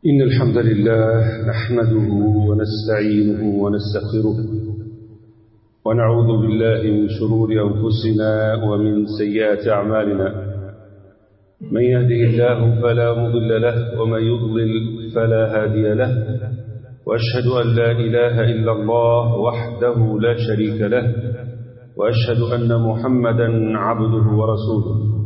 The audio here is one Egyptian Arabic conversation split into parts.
إن الحمد لله نحمده ونستعينه ونستغفره ونعوذ بالله من شرور أنفسنا ومن سيئات أعمالنا من يهده الله فلا مضل له ومن يضلل فلا هادي له وأشهد أن لا إله إلا الله وحده لا شريك له وأشهد أن محمدا عبده ورسوله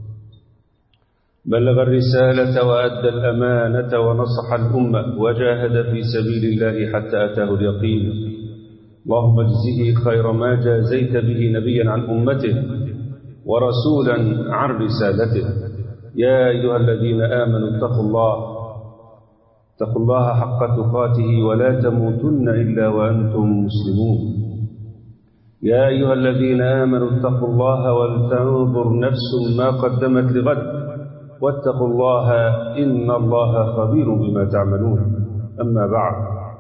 بلغ الرسالة وأدى الأمانة ونصح الأمة وجاهد في سبيل الله حتى أتاه اليقين اللهم اجزه خير ما جازيت به نبيا عن أمته ورسولا عن رسالته يا أيها الذين آمنوا اتقوا الله اتقوا الله حق تقاته ولا تموتن إلا وأنتم مسلمون يا أيها الذين آمنوا اتقوا الله ولتنظر نفس ما قدمت لغد واتقوا الله إن الله خبير بما تعملون أما بعد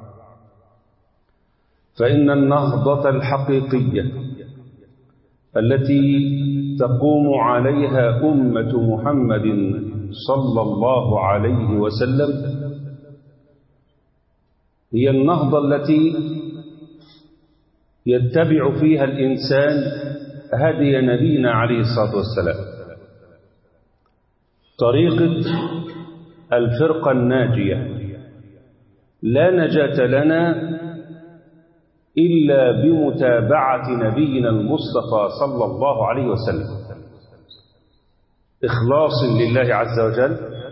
فإن النهضة الحقيقية التي تقوم عليها أمة محمد صلى الله عليه وسلم هي النهضة التي يتبع فيها الإنسان هدي نبينا عليه الصلاة والسلام طريقة الفرقة الناجية لا نجاة لنا إلا بمتابعة نبينا المصطفى صلى الله عليه وسلم إخلاص لله عز وجل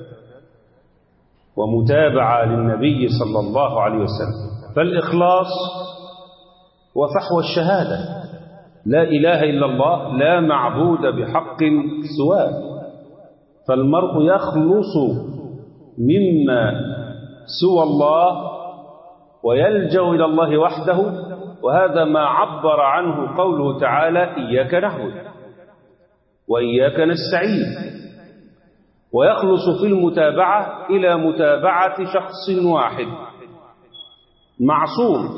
ومتابعة للنبي صلى الله عليه وسلم فالإخلاص وفحوى الشهادة لا إله إلا الله لا معبود بحق سواه فالمرء يخلص مما سوى الله ويلجأ إلى الله وحده وهذا ما عبر عنه قوله تعالى إياك نعبد وإياك نستعين ويخلص في المتابعة إلى متابعة شخص واحد معصوم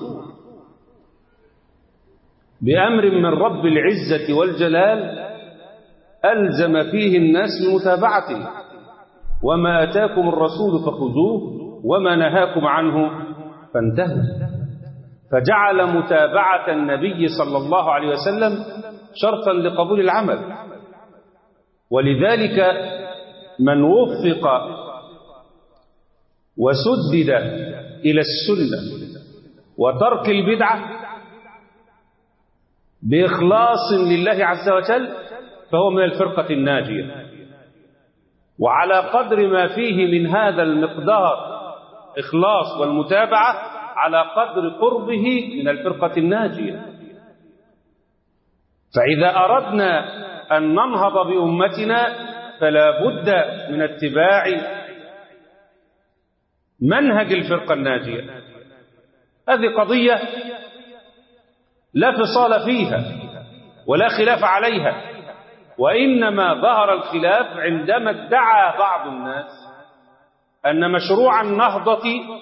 بأمر من رب العزة والجلال ألزم فيه الناس بمتابعته وما أتاكم الرسول فخذوه وما نهاكم عنه فانتهوا فجعل متابعة النبي صلى الله عليه وسلم شرطا لقبول العمل ولذلك من وفق وسدد إلى السنة وترك البدعة بإخلاص لله عز وجل فهو من الفرقة الناجية وعلى قدر ما فيه من هذا المقدار إخلاص والمتابعة على قدر قربه من الفرقة الناجية فإذا أردنا أن ننهض بأمتنا فلا بد من اتباع منهج الفرقة الناجية هذه قضية لا فصال فيها ولا خلاف عليها وإنما ظهر الخلاف عندما ادعى بعض الناس أن مشروع النهضة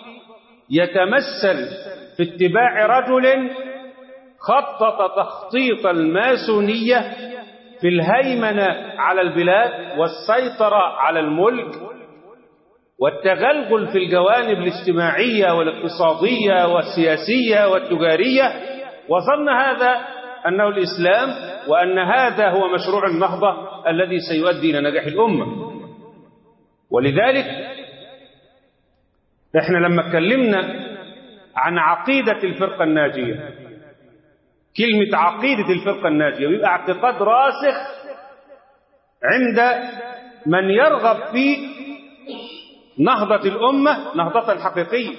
يتمثل في اتباع رجل خطط تخطيط الماسونية في الهيمنة على البلاد والسيطرة على الملك والتغلغل في الجوانب الاجتماعية والاقتصادية والسياسية والتجارية وظن هذا أنه الإسلام وأن هذا هو مشروع النهضة الذي سيؤدي إلى نجاح الأمة ولذلك احنا لما اتكلمنا عن عقيدة الفرقة الناجية كلمة عقيدة الفرقة الناجية ويبقى اعتقاد راسخ عند من يرغب في نهضة الأمة نهضة حقيقية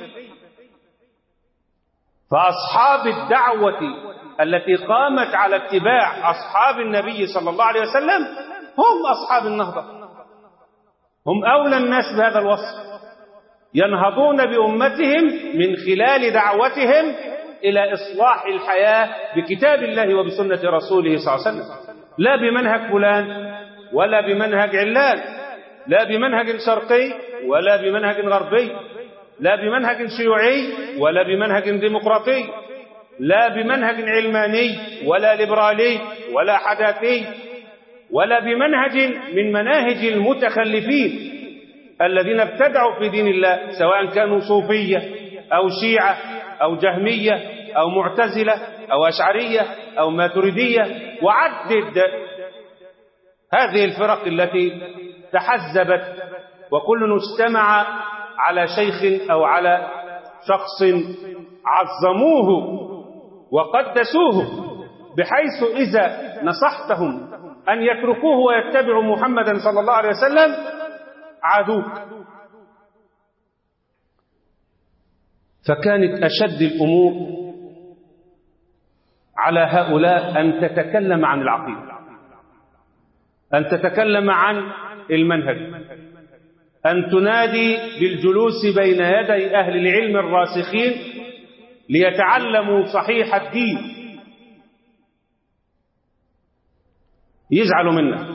فأصحاب الدعوة التي قامت على اتباع أصحاب النبي صلى الله عليه وسلم هم أصحاب النهضة هم أولى الناس بهذا الوصف ينهضون بأمتهم من خلال دعوتهم إلى إصلاح الحياة بكتاب الله وبسنة رسوله صلى الله عليه وسلم لا بمنهج فلان ولا بمنهج علان لا بمنهج شرقي ولا بمنهج غربي لا بمنهج شيوعي ولا بمنهج ديمقراطي لا بمنهج علماني ولا ليبرالي ولا حداثي ولا بمنهج من مناهج المتخلفين الذين ابتدعوا في دين الله سواء كانوا صوفية أو شيعة أو جهمية أو معتزلة أو أشعرية أو ماتريدية وعدد هذه الفرق التي تحزبت وكل اجتمع على شيخ أو على شخص عظموه وقدسوه بحيث إذا نصحتهم أن يتركوه ويتبعوا محمدا صلى الله عليه وسلم عادوك فكانت أشد الأمور على هؤلاء أن تتكلم عن العقيدة أن تتكلم عن المنهج أن تنادي بالجلوس بين يدي أهل العلم الراسخين ليتعلموا صحيح الدين يزعلوا منك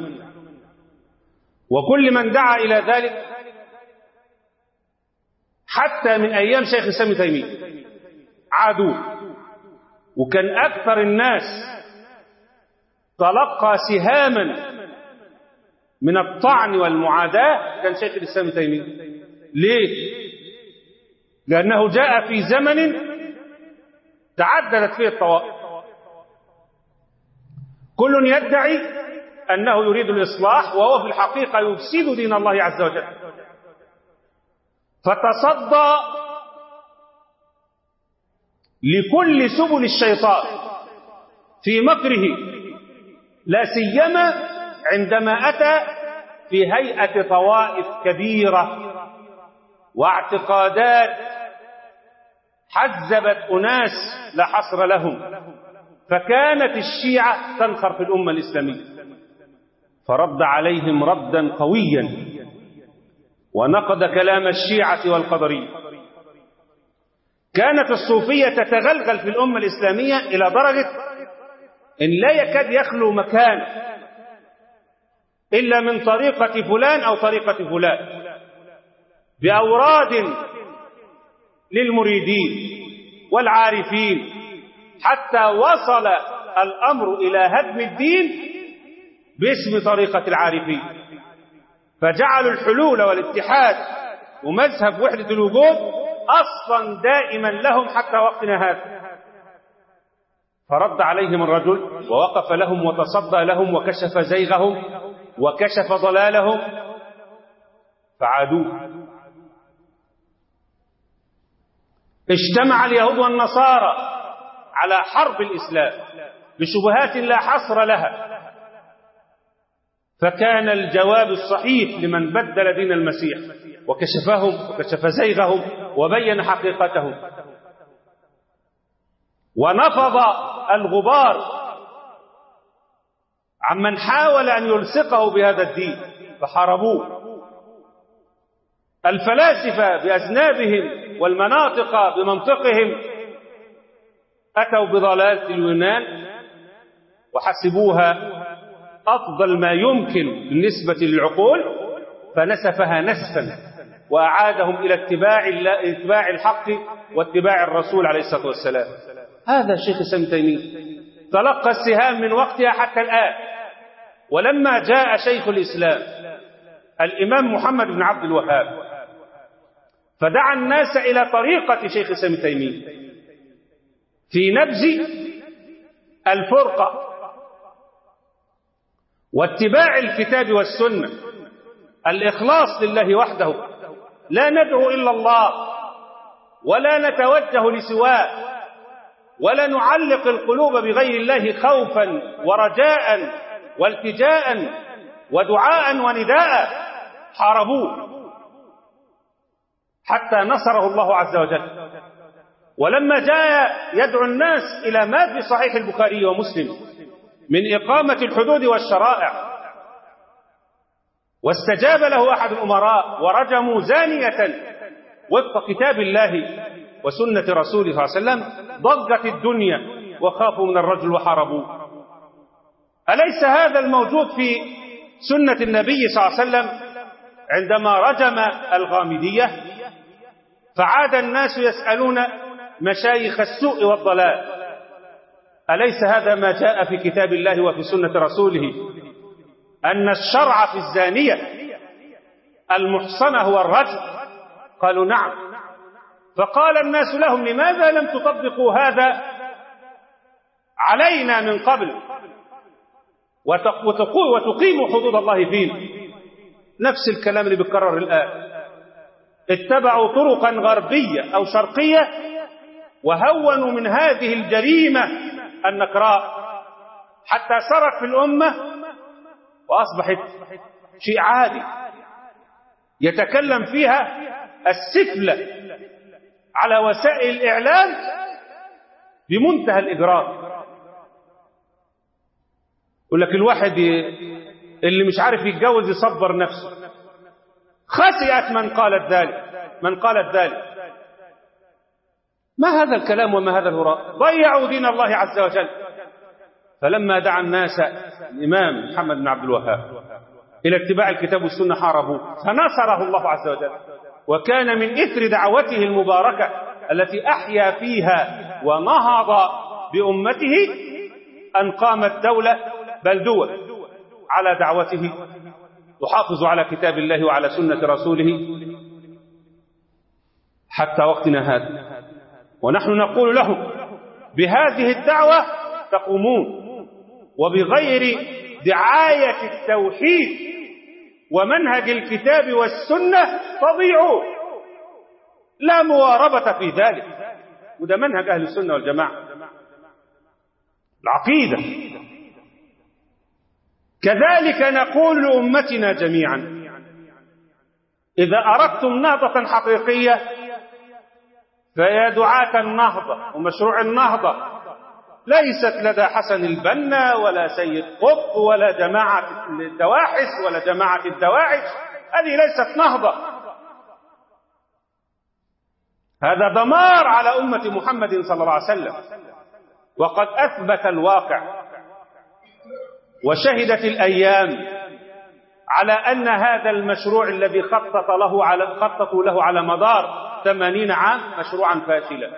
وكل من دعا إلى ذلك حتى من أيام شيخ الإسلام تيمية عادوا وكان أكثر الناس تلقى سهاما من الطعن والمعاداة كان شيخ الإسلام تيمية ليه؟ لأنه جاء في زمن تعددت فيه الطوائف كل يدعي أنه يريد الإصلاح وهو في الحقيقة يفسد دين الله عز وجل فتصدى لكل سبل الشيطان في مكره لا سيما عندما أتى في هيئة طوائف كبيرة واعتقادات حزبت أناس لا حصر لهم فكانت الشيعة تنخر في الأمة الإسلامية فرد عليهم ردا قويا ونقد كلام الشيعة والقدرية كانت الصوفية تتغلغل في الأمة الإسلامية إلى درجة إن لا يكاد يخلو مكان إلا من طريقة فلان أو طريقة فلان بأوراد للمريدين والعارفين حتى وصل الأمر إلى هدم الدين باسم طريقة العارفين فجعلوا الحلول والاتحاد ومذهب وحدة الوجود أصلا دائما لهم حتى وقتنا هذا فرد عليهم الرجل ووقف لهم وتصدى لهم وكشف زيغهم وكشف ضلالهم فعادوه اجتمع اليهود والنصارى على حرب الإسلام بشبهات لا حصر لها فكان الجواب الصحيح لمن بدل دين المسيح وكشفهم وكشف زيغهم وبين حقيقتهم ونفض الغبار عمن حاول أن يلصقه بهذا الدين فحاربوه الفلاسفة بأذنابهم والمناطق بمنطقهم أتوا بضلالة اليونان وحسبوها أفضل ما يمكن بالنسبة للعقول فنسفها نسفا وأعادهم إلى اتباع اتباع الحق واتباع الرسول عليه الصلاة والسلام هذا شيخ سم تيمية تلقى السهام من وقتها حتى الآن ولما جاء شيخ الإسلام الإمام محمد بن عبد الوهاب فدعا الناس إلى طريقة شيخ سم تيمية في نبذ الفرقة واتباع الكتاب والسنة الإخلاص لله وحده لا ندعو إلا الله ولا نتوجه لسواه ولا نعلق القلوب بغير الله خوفا ورجاء والتجاء ودعاء ونداء حاربوه حتى نصره الله عز وجل ولما جاء يدعو الناس إلى ما في صحيح البخاري ومسلم من إقامة الحدود والشرائع واستجاب له أحد الأمراء ورجموا زانية وفق كتاب الله وسنة رسوله صلى الله عليه وسلم ضجت الدنيا وخافوا من الرجل وحاربوه أليس هذا الموجود في سنة النبي صلى الله عليه وسلم عندما رجم الغامدية فعاد الناس يسألون مشايخ السوء والضلال أليس هذا ما جاء في كتاب الله وفي سنة رسوله أن الشرع في الزانية المحصنة هو الرجل قالوا نعم فقال الناس لهم لماذا لم تطبقوا هذا علينا من قبل وتقيموا حدود الله فينا نفس الكلام اللي بيتكرر الآن اتبعوا طرقا غربية أو شرقية وهونوا من هذه الجريمة النكراء حتى سرت في الأمة وأصبحت شيء عادي يتكلم فيها السفلة على وسائل الإعلام بمنتهى الإجرام يقول لك الواحد اللي مش عارف يتجوز يصبر نفسه خسئت من قالت ذلك من قالت ذلك ما هذا الكلام وما هذا الهراء ضيعوا دين الله عز وجل فلما دعا الناس الإمام محمد بن عبد الوهاب إلى اتباع الكتاب والسنة حاربوه فنصره الله عز وجل وكان من إثر دعوته المباركة التي أحيا فيها ونهض بأمته أن قامت دولة بل دول على دعوته تحافظ على كتاب الله وعلى سنة رسوله حتى وقتنا هذا ونحن نقول لهم بهذه الدعوة تقومون وبغير دعاية التوحيد ومنهج الكتاب والسنة تضيعون لا مواربة في ذلك وده منهج أهل السنة والجماعة العقيدة كذلك نقول لأمتنا جميعا إذا أردتم نهضة حقيقية فيا دعاة النهضة ومشروع النهضة ليست لدى حسن البنا ولا سيد قطب ولا جماعة الدواحس ولا جماعة الدواعش هذه ليست نهضة هذا دمار على أمة محمد صلى الله عليه وسلم وقد أثبت الواقع وشهدت الأيام على أن هذا المشروع الذي خطط له على خططوا له على مدار ثمانين عام مشروعا فاشلا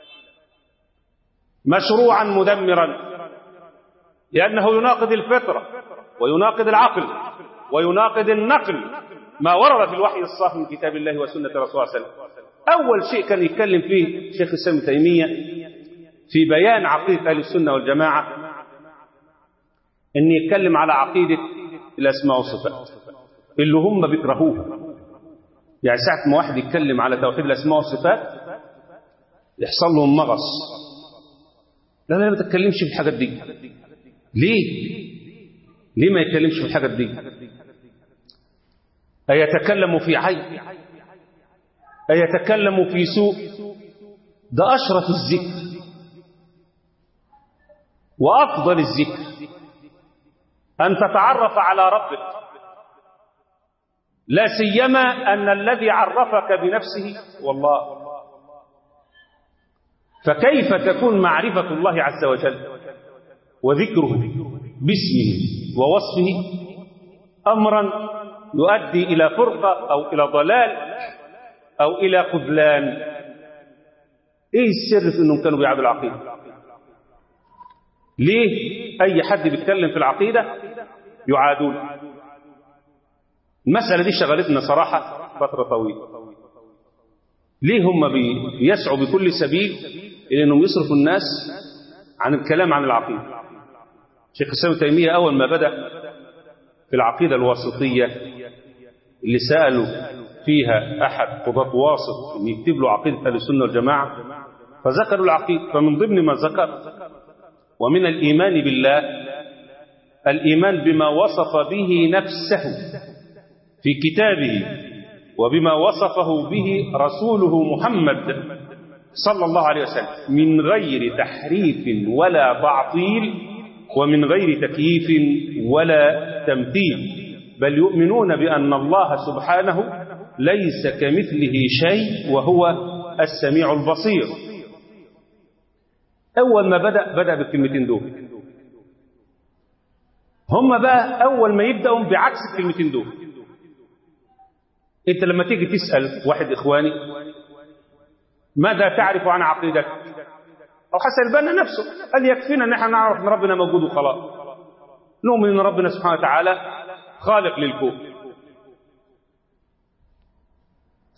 مشروعا مدمرا لأنه يناقض الفطرة ويناقض العقل ويناقض النقل ما ورد في الوحي الصافي من كتاب الله وسنة رسول الله صلى الله عليه وسلم أول شيء كان يتكلم فيه شيخ الإسلام تيمية في بيان عقيدة أهل السنة والجماعة أن يتكلم على عقيدة الأسماء والصفات اللي هم بيكرهوها يعني ساعة ما واحد يتكلم على توحيد الأسماء والصفات يحصل لهم مغص لا لا ما تتكلمش في الحاجات دي ليه ليه ما يتكلمش في الحاجات دي أيتكلم في عيب أيتكلم في سوء ده أشرف الذكر وأفضل الذكر أن تتعرف على ربك لا سيما أن الذي عرفك بنفسه والله فكيف تكون معرفة الله عز وجل وذكره باسمه ووصفه أمرا يؤدي إلى فرقة أو إلى ضلال أو إلى خذلان إيه السر في أنهم كانوا بيعبدوا العقيدة ليه أي حد بيتكلم في العقيدة يعادون المسألة دي شغلتنا صراحة فترة طويلة ليه هم بيسعوا بكل سبيل إلى أنهم يصرفوا الناس عن الكلام عن العقيدة شيخ الإسلام تيمية أول ما بدأ في العقيدة الواسطية اللي سألوا فيها أحد قضاة واسط أن يكتب له عقيدة أهل السنة والجماعة فذكروا العقيدة فمن ضمن ما ذكر ومن الإيمان بالله الإيمان بما وصف به نفسه في كتابه وبما وصفه به رسوله محمد صلى الله عليه وسلم من غير تحريف ولا تعطيل ومن غير تكييف ولا تمثيل بل يؤمنون بأن الله سبحانه ليس كمثله شيء وهو السميع البصير أول ما بدأ بدأ بالكلمتين دول هم بقى أول ما يبدأوا بعكس الكلمتين دول أنت لما تيجي تسأل واحد إخواني ماذا تعرف عن عقيدتك أو حسن البنا نفسه قال يكفينا أن احنا نعرف أن ربنا موجود وخلاص نؤمن أن ربنا سبحانه وتعالى خالق للكون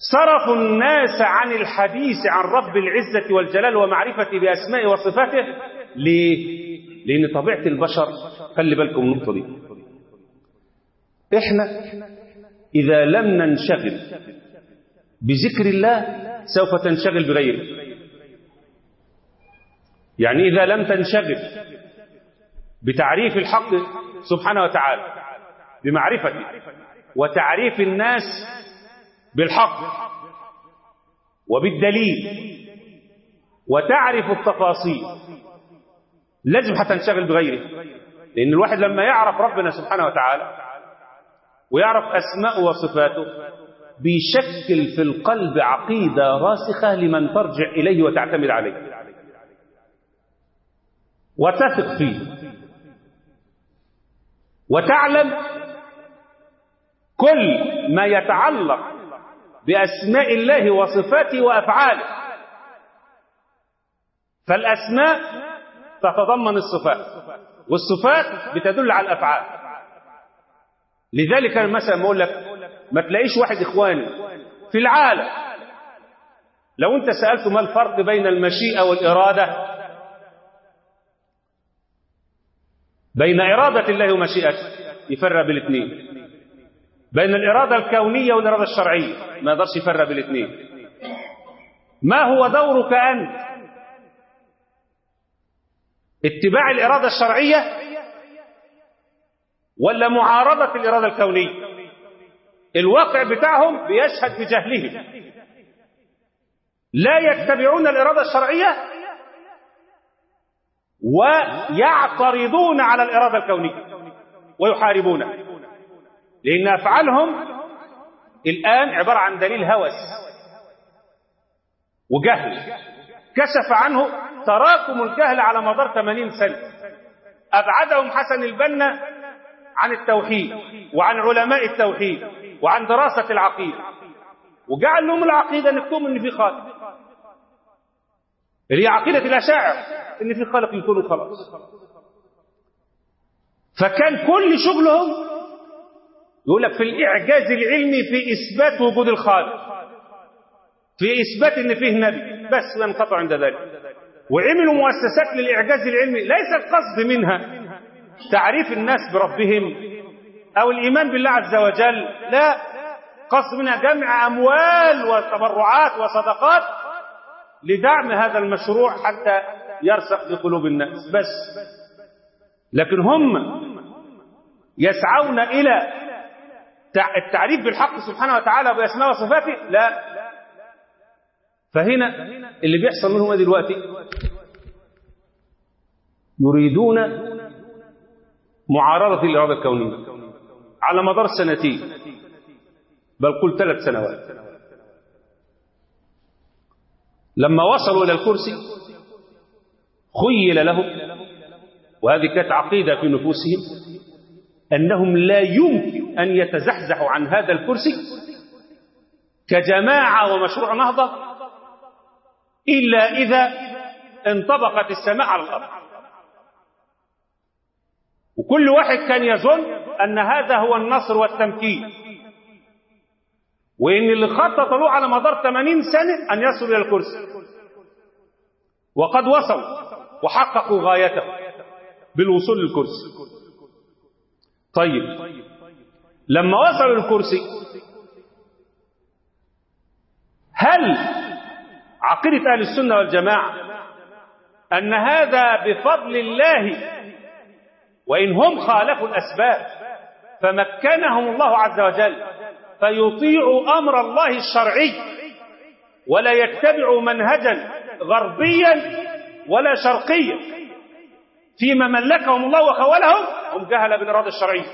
صرفوا الناس عن الحديث عن رب العزة والجلال ومعرفة بأسمائه وصفاته ليه؟ لأن طبيعة البشر خلي بالكم النقطة دي إحنا إذا لم ننشغل بذكر الله سوف تنشغل بغيره يعني إذا لم تنشغل بتعريف الحق سبحانه وتعالى بمعرفته وتعريف الناس بالحق وبالدليل وتعرف التفاصيل لازم هتنشغل بغيره لأن الواحد لما يعرف ربنا سبحانه وتعالى ويعرف أسماء وصفاته بيشكل في القلب عقيدة راسخة لمن ترجع إليه وتعتمد عليه وتثق فيه وتعلم كل ما يتعلق بأسماء الله وصفاته وأفعاله فالأسماء تتضمن الصفات والصفات بتدل على الأفعال لذلك مثلا بقول لك ما تلاقيش واحد إخواني في العالم لو أنت سألته ما الفرق بين المشيئة والإرادة بين إرادة الله ومشيئته يفرق بالاثنين بين الإرادة الكونية والإرادة الشرعية ما يقدرش يفرق بالاثنين ما هو دورك أنت اتباع الإرادة الشرعية ولا معارضة الإرادة الكونية الواقع بتاعهم بيشهد بجهلهم لا يتبعون الإرادة الشرعية ويعترضون على الإرادة الكونية ويحاربونها لأن أفعالهم الآن عبارة عن دليل هوس وجهل كشف عنه تراكم الجهل على مدار 80 سنة أبعدهم حسن البنا عن التوحيد وعن علماء التوحيد وعن دراسة العقيدة وجعل لهم العقيدة نكتم إن في خالق اللي هي عقيدة الأشاعر إن في خالق يكون خلاص فكان كل شغلهم يقول لك في الإعجاز العلمي في إثبات وجود الخالق في إثبات إن فيه نبي بس ينقطع عند ذلك وعملوا مؤسسات للإعجاز العلمي ليس القصد منها تعريف الناس بربهم أو الإيمان بالله عز وجل لا قصد منها جمع أموال وتبرعات وصدقات لدعم هذا المشروع حتى يرسخ في قلوب الناس بس لكن هم يسعون إلى التعريف بالحق سبحانه وتعالى بأسماء وصفاته لا فهنا اللي بيحصل منهم دلوقتي يريدون معارضة الإرادة الكونية على مدار سنتين بل قل ثلاث سنوات لما وصلوا إلى الكرسي خيل لهم وهذه كانت عقيدة في نفوسهم أنهم لا يمكن أن يتزحزحوا عن هذا الكرسي كجماعة ومشروع نهضة إلا إذا انطبقت السماء على الأرض وكل واحد كان يظن أن هذا هو النصر والتمكين وإن اللي خطط له على مدار 80 سنة أن يصل إلى الكرسي وقد وصلوا وحققوا غايته بالوصول للكرسي طيب لما وصلوا للكرسي هل عقيدة أهل السنة والجماعة أن هذا بفضل الله وإن هم خالفوا الأسباب فمكنهم الله عز وجل فيطيعوا أمر الله الشرعي ولا يتبعوا منهجا غربيا ولا شرقيا فيما ملكهم الله وخولهم هم جهل بالإرادة الشرعية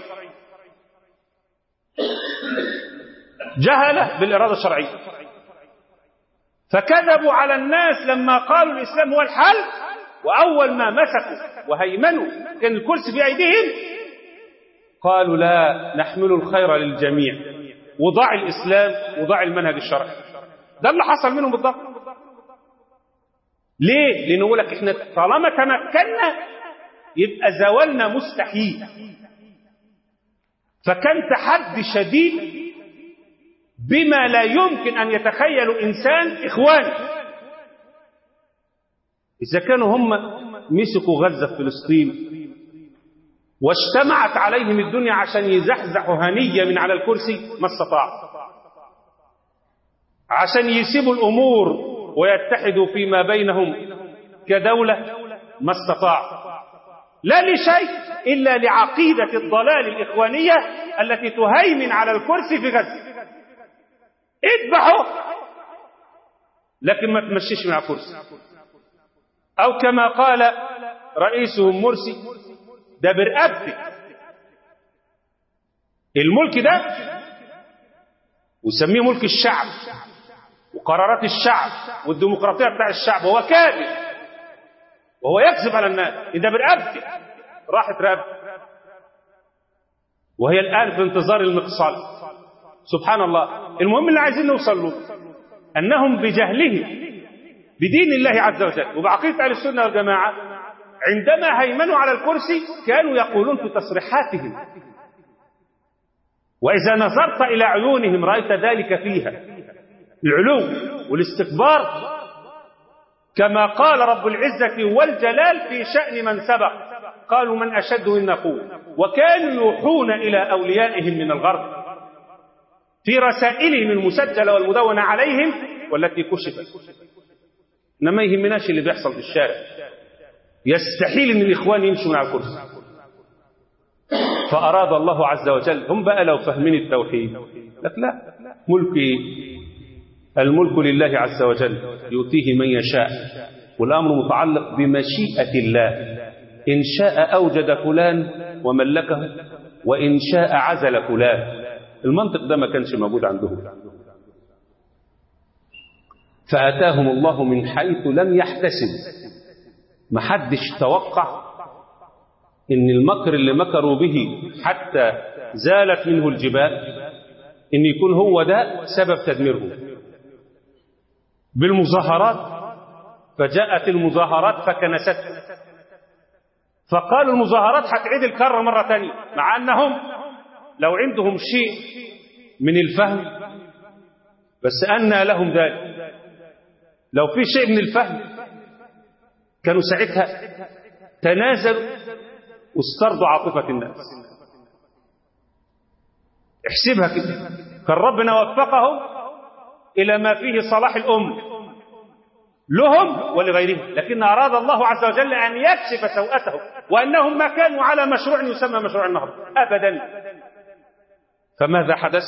جهل بالإرادة الشرعية فكذبوا على الناس لما قالوا الإسلام هو الحل وأول ما مسكوا وهيمنوا كان الكرسي في أيديهم قالوا لا نحمل الخير للجميع وضع الإسلام وضع المنهج الشرعي ده اللي حصل منهم بالضبط ليه؟ لأنه يقول لك احنا طالما تمكنا يبقى زوالنا مستحيل فكان تحدي شديد بما لا يمكن أن يتخيل إنسان إخواني إذا كانوا هم مسكوا غزة في فلسطين واجتمعت عليهم الدنيا عشان يزحزحوا هنية من على الكرسي ما استطاعوا عشان يسيبوا الأمور ويتحدوا فيما بينهم كدولة ما استطاعوا لا لشيء إلا لعقيدة الضلال الإخوانية التي تهيمن على الكرسي في غزة اذبحوا لكن ما تمشيش مع كرسي أو كما قال رئيسهم مرسي ده برقبتي الملك ده وسميه ملك الشعب وقرارات الشعب والديمقراطية بتاع الشعب هو كاذب وهو يكذب على الناس ده برقبتي راحت رقبتي وهي الآن في انتظار المقصال سبحان الله المهم اللي عايزين نوصل له أنهم بجهلهم بدين الله عز وجل وبعقيدة أهل السنة والجماعة عندما هيمنوا على الكرسي كانوا يقولون في تصريحاتهم وإذا نظرت إلى عيونهم رأيت ذلك فيها العلو والاستكبار كما قال رب العزة والجلال في شأن من سبق قالوا من أشد منا قوة وكانوا يوحون إلى أوليائهم من الغرب في رسائلهم المسجلة والمدونة عليهم والتي كشفت إنما ما يهمناش اللي بيحصل في الشارع يستحيل ان الاخوان يمشوا مع الكرسي فاراد الله عز وجل هم بقى لو فاهمين التوحيد لك لا ملك الملك لله عز وجل يؤتيه من يشاء والامر متعلق بمشيئه الله ان شاء اوجد فلان وملكه وان شاء عزل فلان المنطق ده ما كانش موجود عندهم فاتاهم الله من حيث لم يحتسب ما حدش توقع ان المكر اللي مكروا به حتى زالت منه الجبال ان يكون هو ده سبب تدميرهم بالمظاهرات فجاءت المظاهرات فكنسته فقالوا المظاهرات هتعيد الكرة مرة ثانية مع أنهم لو عندهم شيء من الفهم بس أنى لهم ذلك لو في شيء من الفهم كانوا ساعتها تنازلوا واسترضوا عاطفة الناس احسبها كده كان ربنا وفقهم إلى ما فيه صلاح الأمة لهم ولغيرهم لكن أراد الله عز وجل أن يكشف سوءتهم وأنهم ما كانوا على مشروع يسمى مشروع النهضة أبدا فماذا حدث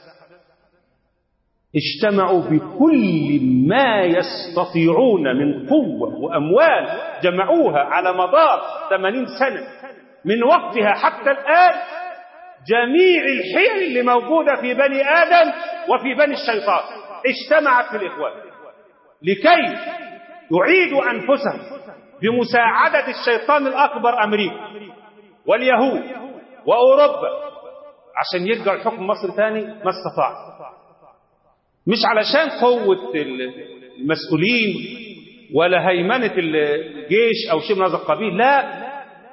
اجتمعوا بكل ما يستطيعون من قوة وأموال جمعوها على مدار 80 سنة من وقتها حتى الآن جميع الحيل اللي موجودة في بني آدم وفي بني الشيطان اجتمعت في الإخوان لكي يعيدوا أنفسهم بمساعدة الشيطان الأكبر أمريكا واليهود وأوروبا عشان يرجعوا الحكم مصر تاني ما استطاعوا مش علشان قوة المسؤولين ولا هيمنة الجيش أو شيء من هذا القبيل لا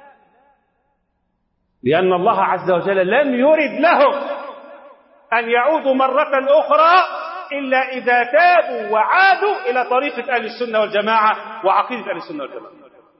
لأن الله عز وجل لم يرد لهم أن يعودوا مرة أخرى إلا إذا تابوا وعادوا إلى طريقة أهل السنة والجماعة وعقيدة أهل السنة والجماعة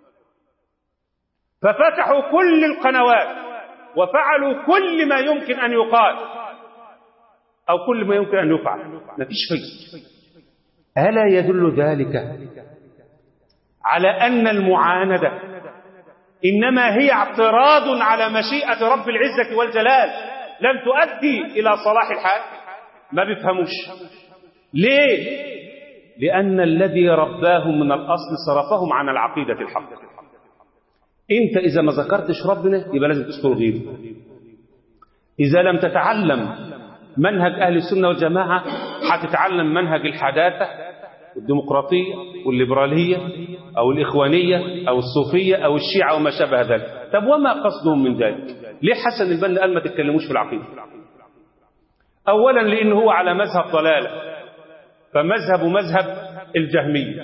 ففتحوا كل القنوات وفعلوا كل ما يمكن أن يقال أو كل ما يمكن أن يفعل ما فيش فيه ألا يدل ذلك على أن المعاندة إنما هي اعتراض على مشيئة رب العزة والجلال لم تؤدي إلى صلاح الحال ما بيفهموش ليه لأن الذي رباهم من الأصل صرفهم عن العقيدة الحق أنت إذا ما ذكرتش ربنا يبقى لازم تذكر غيره إذا لم تتعلم منهج أهل السنة والجماعة هتتعلم منهج الحداثة والديمقراطية والليبرالية أو الإخوانية أو الصوفية أو الشيعة وما شابه ذلك طب وما قصدهم من ذلك ليه حسن البنا قال ما تتكلموش في العقيدة أولا لأنه هو على مذهب ضلالة فمذهب مذهب الجهمية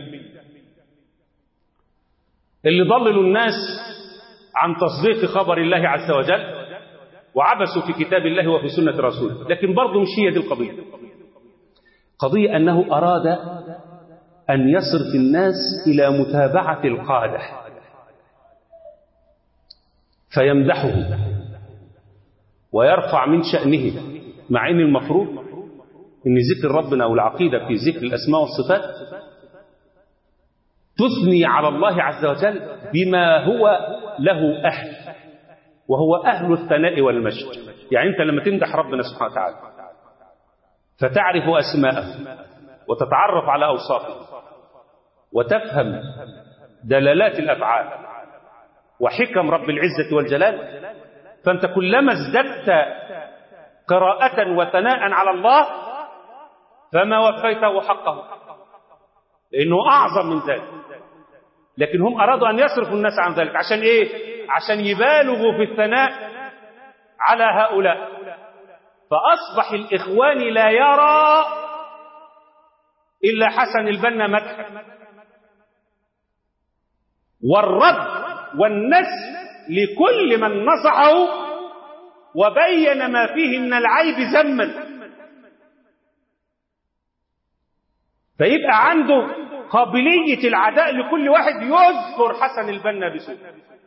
اللي ضللوا الناس عن تصديق خبر الله عز وجل وعبثوا في كتاب الله وفي سنة رسوله لكن برضه مش هي دي القضية قضية أنه أراد أن يصرف الناس إلى متابعة القادة فيمدحه ويرفع من شأنه مع أن المفروض أن ذكر ربنا أو العقيدة في ذكر الأسماء والصفات تثني على الله عز وجل بما هو له أهل وهو أهل الثناء والمجد يعني أنت لما تمدح ربنا سبحانه وتعالى فتعرف أسماءه وتتعرف على أوصافه وتفهم دلالات الأفعال وحكم رب العزة والجلال فأنت كلما ازددت قراءة وثناء على الله فما وفيته حقه لأنه أعظم من ذلك لكن هم أرادوا أن يصرفوا الناس عن ذلك عشان إيه؟ عشان يبالغوا في الثناء على هؤلاء فأصبح الإخوان لا يرى إلا حسن البنا مدحا والرد والنسل لكل من نصحه وبين ما فيه من العيب ذما فيبقى عنده قابلية العداء لكل واحد يذكر حسن البنا بسوء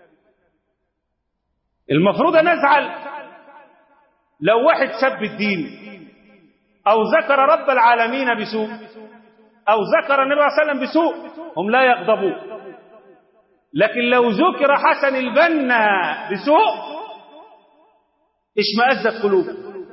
المفروض أن نزعل لو واحد سب الدين أو ذكر رب العالمين بسوء أو ذكر النبي صلى الله عليه وسلم بسوء هم لا يغضبون لكن لو ذكر حسن البنا بسوء اشمأزت قلوب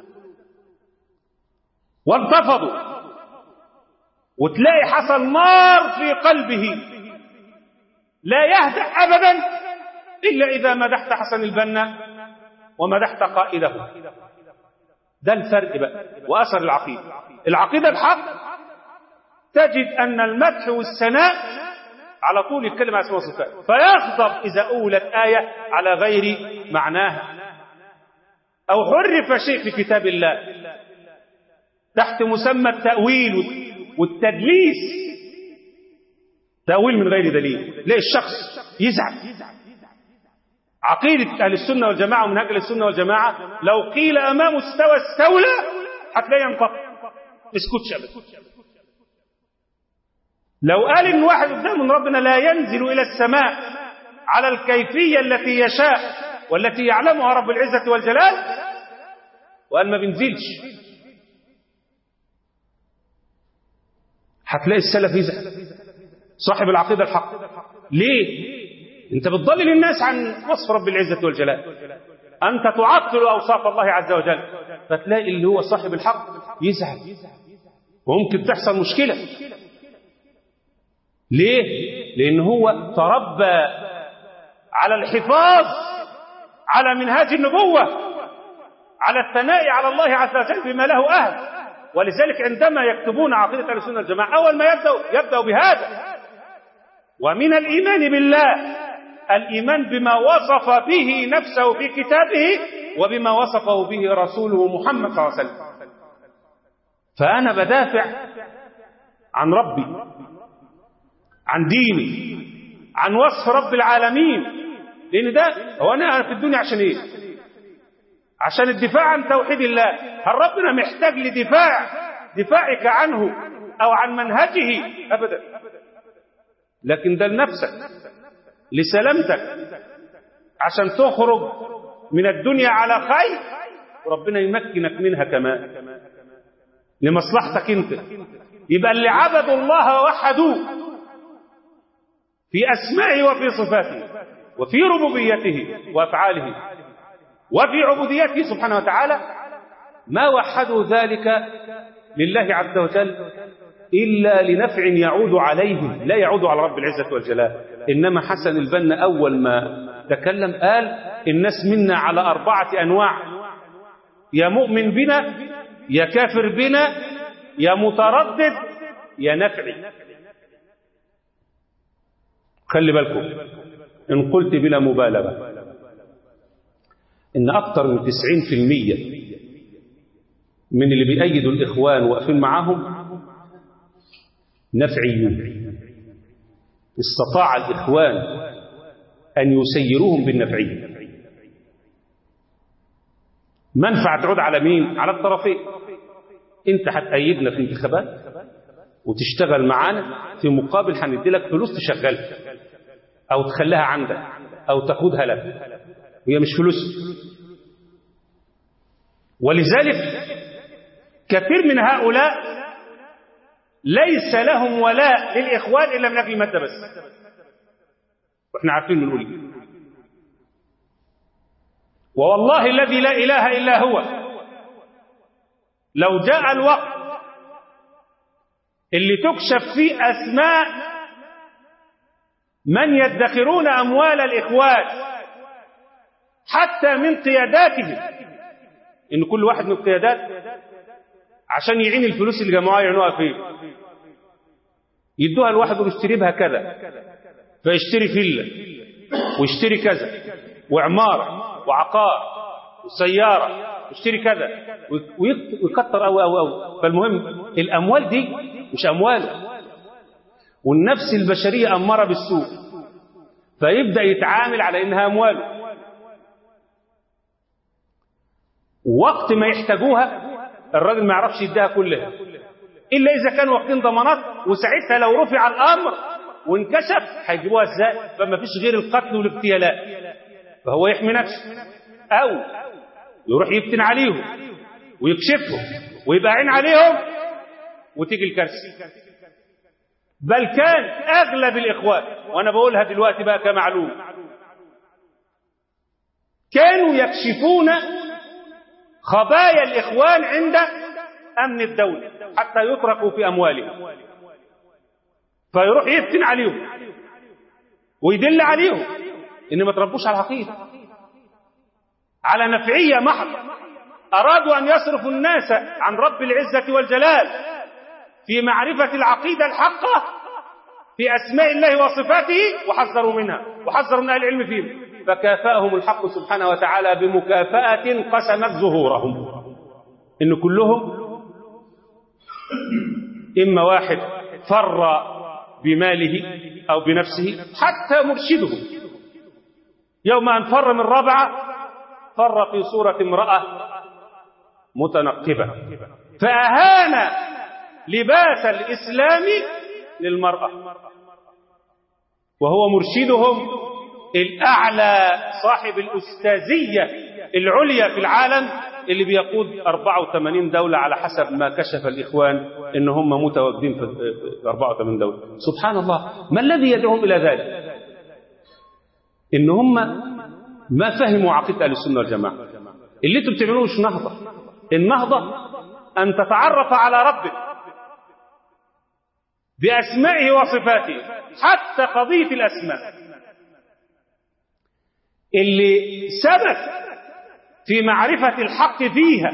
وانتفضوا وتلاقي حصل نار في قلبه لا يهدأ أبدا إلا إذا مدحت حسن البنا ومدحت قائده ده الفرق بقى وأثر العقيدة العقيدة الحق تجد أن المدح والثناء على طول يتكلم عن اسماء وصفات فيغضب إذا أولت آية على غير معناها أو حرف شيء في كتاب الله تحت مسمى التأويل والتدليس تأويل من غير دليل ليه الشخص يزعل عقيدة أهل السنة والجماعة ومنهج أهل السنة والجماعة لو قيل أمامه استوى استولى هتلاقيه ينقطع اسكتش أبدا لو قال إن واحد قدام من ربنا لا ينزل إلى السماء على الكيفية التي يشاء والتي يعلمها رب العزة والجلال وقال ما بينزلش هتلاقي السلف يزعل صاحب العقيدة الحق ليه انت بتضلل الناس عن وصف رب العزة والجلال انت تعطل اوصاف الله عز وجل فتلاقي اللي هو صاحب الحق يزعل وممكن تحصل مشكلة ليه لان هو تربى على الحفاظ على منهاج النبوة على الثناء على الله عز وجل بما له أهل ولذلك عندما يكتبون عقيدة أهل السنة والجماعة أول ما يبدأوا يبدأوا بهذا ومن الإيمان بالله الإيمان بما وصف به نفسه في كتابه وبما وصفه به رسوله محمد صلى الله عليه وسلم فأنا بدافع عن ربي عن ديني عن وصف رب العالمين لأن ده هو أنا في الدنيا عشان إيه عشان الدفاع عن توحيد الله هل ربنا محتاج لدفاع دفاعك عنه أو عن منهجه أبدا لكن ده لنفسك لسلامتك عشان تخرج من الدنيا على خير وربنا يمكنك منها كمان لمصلحتك انت يبقى اللي عبدوا الله ووحدوه في أسمائه وفي صفاته وفي ربوبيته وأفعاله وفي عبوديته سبحانه وتعالى ما وحدوا ذلك لله عز وجل إلا لنفع يعود عليهم لا يعود على رب العزة والجلال إنما حسن البنا أول ما تكلم قال الناس منا على أربعة أنواع يا مؤمن بنا يا كافر بنا يا متردد يا نفعي خلي بالكم إن قلت بلا مبالغة إن أكثر من 90% من اللي بيأيدوا الإخوان واقفين معاهم نفعيون استطاع الإخوان أن يسيروهم بالنفعية منفعة تعود على مين؟ على الطرفين أنت هتأيدنا في الانتخابات وتشتغل معانا في مقابل هندي لك فلوس تشغلها أو تخليها عندك أو تاخدها لك هي مش فلوس ولذلك كثير من هؤلاء ليس لهم ولاء للإخوان إلا من أجل المادة بس واحنا عارفين بنقول ايه ووالله الذي لا إله إلا هو لو جاء الوقت اللي تكشف فيه أسماء من يدخرون أموال الإخوان حتى من قياداتهم إن كل واحد من القيادات عشان يعين الفلوس اللي جمعوها يعينوها فين يدوها الواحد ويشتري بها كذا فيشتري فيلا ويشتري كذا وعمارة وعقار وسيارة ويشتري كذا ويكتر أو أو أو فالمهم الأموال دي مش أموال والنفس البشرية أمارة بالسوء فيبدأ يتعامل على إنها أمواله وقت ما يحتاجوها الراجل ما يعرفش يديها كلها إلا إذا كانوا واخدين ضمانات وساعتها لو رفع الأمر وانكشف هيجيبوها ازاي فما فيش غير القتل والاغتيالات فهو يحمي نفسه أو يروح يفتن عليهم ويكشفهم ويبقى عين عليهم وتيجي الكارثة بل كان أغلب الإخوان وأنا بقولها دلوقتي بقى كمعلوم كانوا يكشفون خبايا الإخوان عند أمن الدولة حتى يتركوا في أموالهم فيروح يفتن عليهم ويدل عليهم إن ما تربوش على العقيدة على نفعية محضة أرادوا أن يصرفوا الناس عن رب العزة والجلال في معرفة العقيدة الحقة في أسماء الله وصفاته وحذروا منها وحذروا من أهل العلم فيهم فكافأهم الحق سبحانه وتعالى بمكافأة قسمت ظهورهم إن كلهم إما واحد فر بماله أو بنفسه حتى مرشده يوم أن فر من ربعة فر في صورة امرأة متنقبة فأهان لباس الإسلام للمرأة وهو مرشدهم الأعلى صاحب الأستاذية العليا في العالم اللي بيقود 84 دولة على حسب ما كشف الإخوان إن هم متواجدين في 84 دولة سبحان الله ما الذي يدعوهم إلى ذلك إن هم ما فهموا عقيدة أهل السنة والجماعة اللي انتم بتعملوه مش نهضة النهضة أن تتعرف على ربك بأسمائه وصفاته حتى قضية الأسماء اللي سبق في معرفة الحق فيها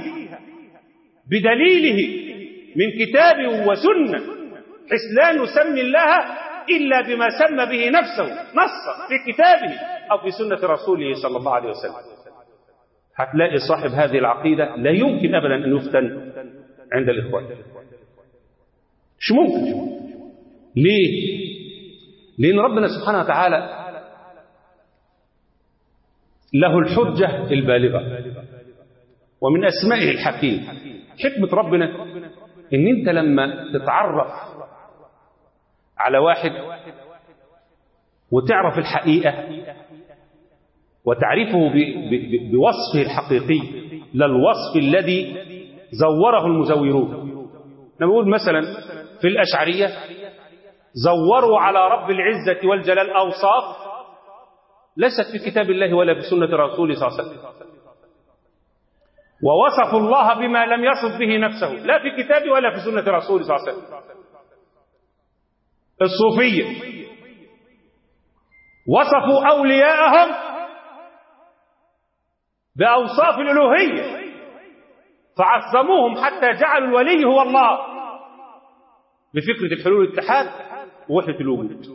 بدليله من كتاب وسنة حيث لا نسمي الله إلا بما سمى به نفسه نصا في كتابه أو في سنة رسوله صلى الله عليه وسلم هتلاقي صاحب هذه العقيدة لا يمكن أبدا أن يفتن عند الإخوان مش ممكن ليه لأن ربنا سبحانه وتعالى له الحجة البالغة ومن أسمائه الحكيم حكمة ربنا إن أنت لما تتعرف على واحد وتعرف الحقيقة وتعرفه بوصفه الحقيقي لا الوصف الذي زوره المزورون نقول مثلا في الأشعرية زوروا على رب العزة والجلال أوصاف ليست في كتاب الله ولا في سنة رسوله صلى الله عليه وسلم ووصفوا الله بما لم يصف به نفسه لا في كتابه ولا في سنة رسوله صلى الله عليه وسلم الصوفية وصفوا أولياءهم بأوصاف الألوهية فعظموهم حتى جعلوا الولي هو الله بفكرة الحلول والاتحاد ووحدة الوجود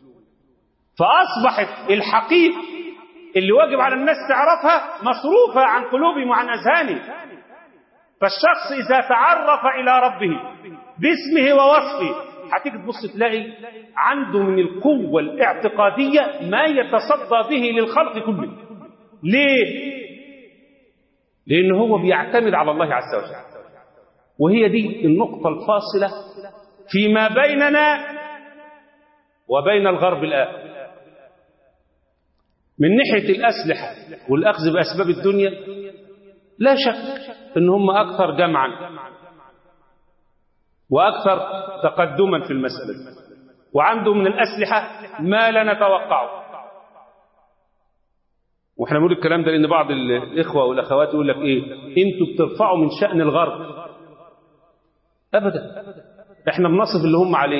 فأصبحت الحقيقة اللي واجب على الناس تعرفها مصروفة عن قلوبهم وعن أذهانهم فالشخص إذا تعرف إلى ربه باسمه ووصفه هتيجي تبص تلاقي عنده من القوة الاعتقادية ما يتصدى به للخلق كله ليه؟ لأن هو بيعتمد على الله عز وجل وهي دي النقطة الفاصلة فيما بيننا وبين الغرب الآن من ناحية الأسلحة والأخذ بأسباب الدنيا لا شك أن هم أكثر جمعا وأكثر تقدما في المسألة وعندهم من الأسلحة ما لا نتوقعه واحنا بنقول الكلام ده لأن بعض الإخوة والأخوات يقول لك إيه أنتوا بترفعوا من شأن الغرب أبدا احنا بنصف اللي هم عليه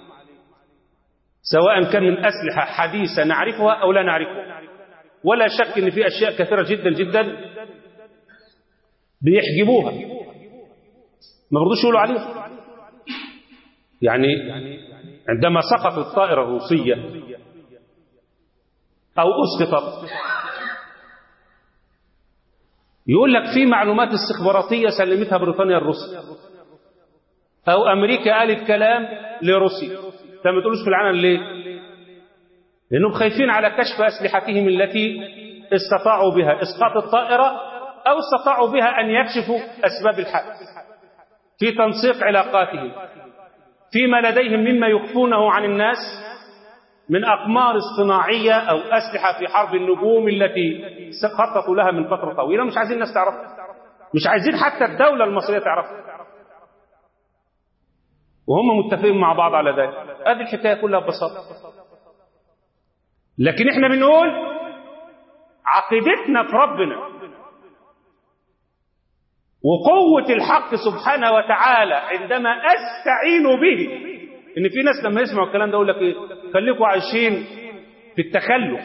سواء كان من أسلحة حديثة نعرفها أو لا نعرفها ولا شك أن في أشياء كثيرة جدا جدا بيحجبوها ما برضوش يقولوا عليها يعني عندما سقطت الطائرة الروسية أو أسقطت يقول لك في معلومات استخباراتية سلمتها بريطانيا الروسية أو أمريكا قالت كلام لروسيا أنت ما تقولوش في العالم ليه؟ لأنهم خايفين على كشف أسلحتهم التي استطاعوا بها إسقاط الطائرة أو استطاعوا بها أن يكشفوا أسباب الحادث في تنسيق علاقاتهم فيما لديهم مما يخفونه عن الناس من أقمار اصطناعية أو أسلحة في حرب النجوم التي خططوا لها من فترة طويلة مش عايزين الناس تعرفها مش عايزين حتى الدولة المصرية تعرفها وهم متفقين مع بعض على ذلك هذه الحكاية كلها ببساطة لكن احنا بنقول عقيدتنا في ربنا وقوة الحق سبحانه وتعالى عندما أستعين به إن في ناس لما يسمعوا الكلام ده يقول لك إيه خليكم عايشين في التخلف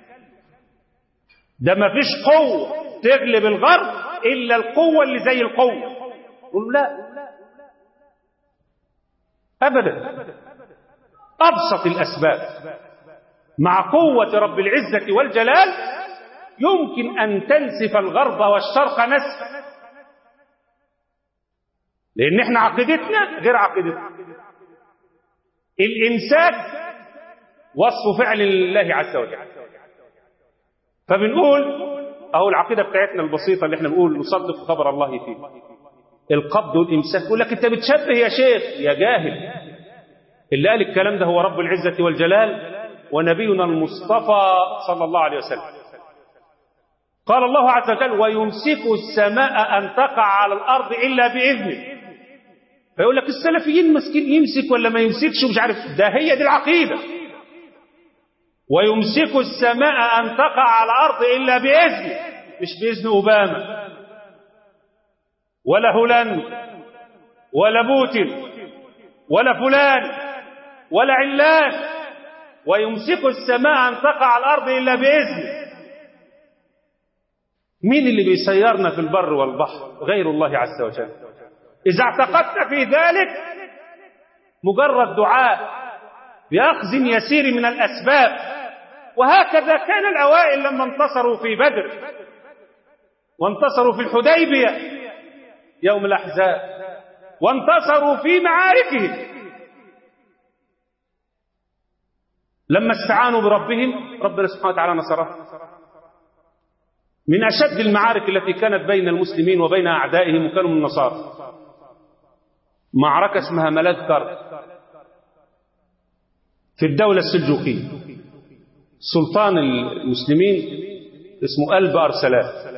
ده ما فيش قوة تغلب الغرب إلا القوة اللي زي القوة يقولوا لا أبدا أبسط الأسباب مع قوة رب العزة والجلال يمكن أن تنسف الغرب والشرق نسفا لأن احنا عقيدتنا غير عقيدتنا الإمساك وصف فعل الله عز وجل فبنقول أهو العقيدة بتاعتنا البسيطة اللي احنا بنقول نصدق خبر الله فيه القبض والإمساك يقول لك أنت بتشبه يا شيخ يا جاهل اللي قال الكلام ده هو رب العزة والجلال ونبينا المصطفى صلى الله عليه وسلم قال الله عز وجل ويمسك السماء أن تقع على الأرض إلا بإذنه فيقول لك السلفيين مسكين يمسك ولا ما يمسكش ومش عارف ده هي دي العقيدة ويمسك السماء أن تقع على الأرض إلا بإذنه مش بإذن أوباما ولا هولاند ولا بوتين ولا فلان ولا علان ويمسك السماء أن تقع على الأرض إلا بإذنه مين اللي بيسيرنا في البر والبحر غير الله عز وجل إذا اعتقدت في ذلك مجرد دعاء بأخذ يسير من الأسباب وهكذا كان الأوائل لما انتصروا في بدر وانتصروا في الحديبية يوم الأحزاب وانتصروا في معاركهم لما استعانوا بربهم ربنا سبحانه وتعالى نصرهم من أشد المعارك التي كانت بين المسلمين وبين أعدائهم وكانوا من النصارى معركة اسمها ملاذ كرب في الدولة السلجوقية سلطان المسلمين اسمه ألب أرسلان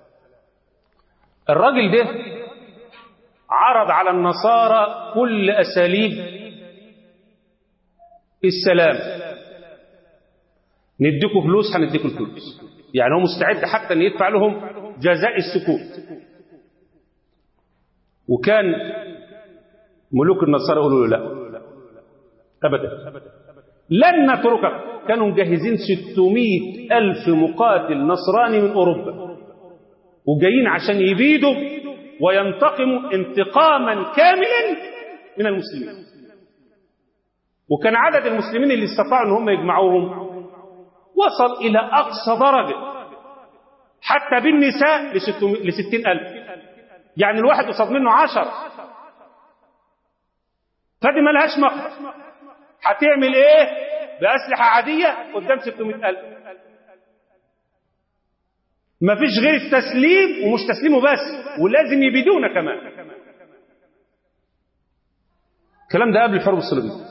الراجل ده عرض على النصارى كل أساليب السلام نديكم فلوس هنديكم الفلوس يعني هو مستعد حتى ان يدفع لهم جزاء السكوت وكان ملوك النصارى يقولوا له لا ابدا لن نتركك كانوا مجهزين 600 ألف مقاتل نصراني من أوروبا وجايين عشان يبيدوا وينتقموا انتقاما كاملا من المسلمين وكان عدد المسلمين اللي استطاعوا ان هم يجمعوهم وصل إلى أقصى درجة حتى بالنساء لستين ألف يعني الواحد قصاد منه عشر فدي ملهاش مخرج هتعمل ايه بأسلحة عادية قدام 600 ألف مفيش غير التسليم ومش تسليمه بس ولازم يبيدونا كمان الكلام ده قبل الحروب الصليبية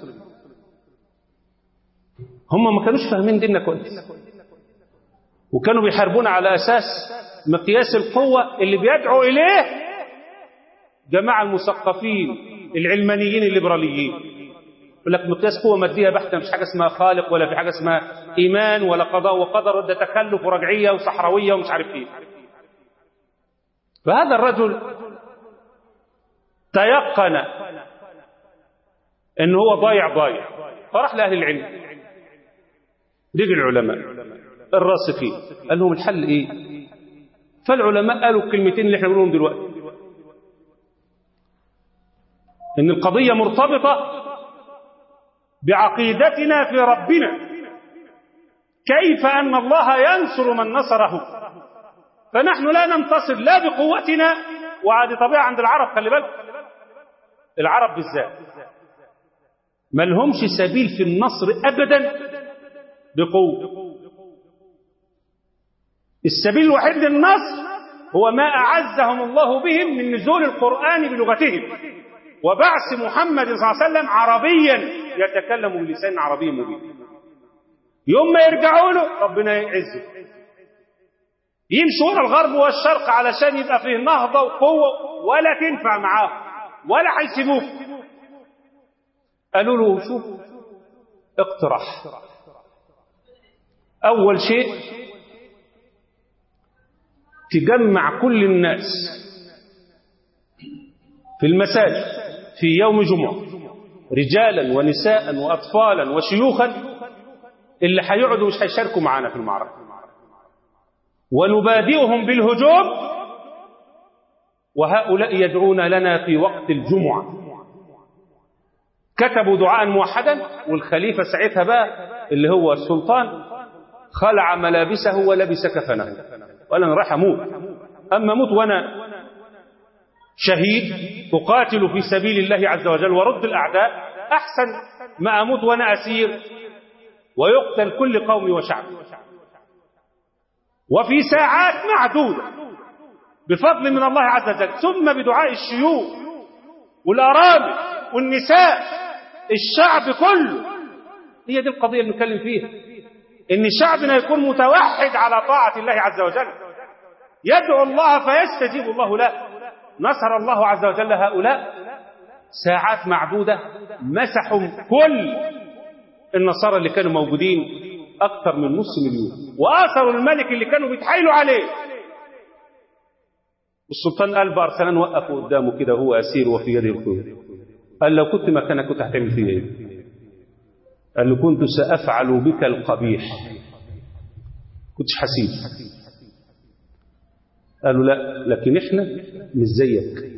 هم ما كانوش فاهمين ديننا كويس وكانوا بيحاربونا على أساس مقياس القوة اللي بيدعو إليه جماعة المثقفين العلمانيين الليبراليين يقول لك مقياس قوة مادية بحتة مش حاجة اسمها خالق ولا في حاجة اسمها إيمان ولا قضاء وقدر وده تكلف ورجعية وصحراوية ومش عارف إيه فهذا الرجل تيقن ان هو ضايع ضايع فراح لأهل العلم رجع العلماء الراسخين قال لهم الحل ايه فالعلماء قالوا الكلمتين اللي احنا بنقولهم دلوقتي ان القضية مرتبطة بعقيدتنا في ربنا كيف أن الله ينصر من نصره فنحن لا ننتصر لا بقوتنا وهذه طبيعة عند العرب خلي بالك العرب بالذات ما لهمش سبيل في النصر أبدا بقوة السبيل الوحيد للنصر هو ما أعزهم الله بهم من نزول القرآن بلغتهم وبعث محمد صلى الله عليه وسلم عربيا يتكلم بلسان عربي مبين يوم ما يرجعوا له ربنا يعزه يمشوا ورا الغرب والشرق علشان يبقى فيه نهضة وقوة ولا تنفع معاه ولا هيسيبوه قالوا له شوف اقترح أول شيء تجمع كل الناس في المساجد في يوم جمعة رجالا ونساء وأطفالا وشيوخا اللي هيقعدوا مش هيشاركوا معانا في المعركة ونبادئهم بالهجوم وهؤلاء يدعون لنا في وقت الجمعة كتبوا دعاء موحدا والخليفة ساعتها بقى اللي هو السلطان خلع ملابسه ولبس كفنه وقال انا رايح اموت اما اموت وانا شهيد اقاتل في سبيل الله عز وجل ورد الاعداء احسن ما اموت وانا اسير ويقتل كل قومي وشعبي وفي ساعات معدودة بفضل من الله عز وجل ثم بدعاء الشيوخ والأرامل والنساء الشعب كله هي دي القضية اللي نتكلم فيها إن شعبنا يكون متوحد على طاعة الله عز وجل يدعو الله فيستجيب الله له نصر الله عز وجل هؤلاء ساعات معدودة مسحوا كل النصارى اللي كانوا موجودين أكثر من نص مليون وآثروا الملك اللي كانوا بيتحايلوا عليه السلطان قال بأرسلان وقفوا قدامه كده هو أسير وفي يده الخير قال لو كنت مكانك كنت هتعمل فيه ايه قال له كنت سأفعل بك القبيح كنتش حسيب قالوا لا لكن احنا مش زيك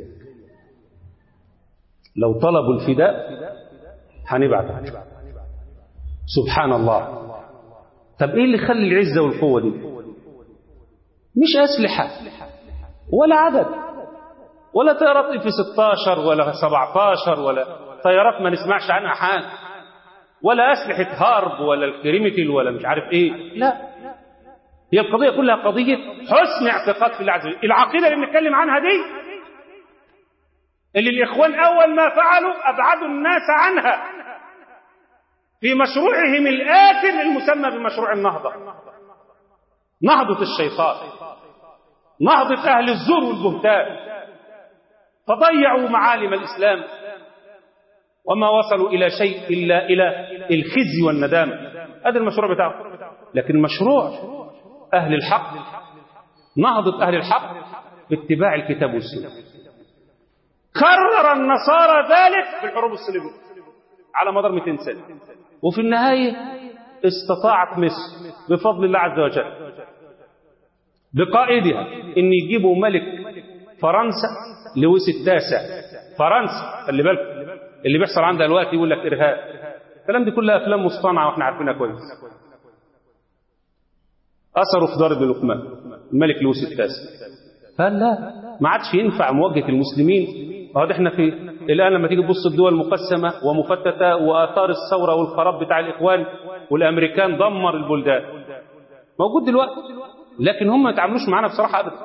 لو طلبوا الفداء هنبعت سبحان الله طب ايه اللي يخلي العزة والقوة دي مش أسلحة ولا عدد ولا طيارات في 16 ولا 17 ولا طيارات ما نسمعش عنها حاجة ولا أسلحة هارب ولا الكريمتل ولا مش عارف ايه لا هي القضية كلها قضية حسن اعتقاد في الله عز وجل العقيدة اللي بنتكلم عنها دي اللي الإخوان أول ما فعلوا أبعدوا الناس عنها في مشروعهم الآكل المسمى بمشروع النهضة نهضة الشيطان نهضة أهل الزور والبهتان فضيعوا معالم الإسلام وما وصلوا إلى شيء إلا إلى الخزي والندامة هذا المشروع بتاعه لكن مشروع أهل الحق نهضة أهل الحق باتباع الكتاب والسنة كرر النصارى ذلك في الحروب الصليبية على مدار 200 سنة وفي النهاية استطاعت مصر بفضل الله عز وجل بقائدها ان يجيبوا ملك فرنسا لويس التاسع فرنسا خلي بالك اللي بيحصل عندها دلوقتي يقول لك ارهاب الكلام دي كلها افلام مصطنعه واحنا عارفينها كويس اثروا في ضرب لقمان الملك لويس التاسع قال لا ما عادش ينفع مواجهه المسلمين اهو احنا في الان لما تيجي تبص الدول مقسمه ومفتته واثار الثوره والخراب بتاع الاخوان والامريكان دمر البلدان موجود دلوقتي لكن هم ما يتعاملوش معانا بصراحه ابدا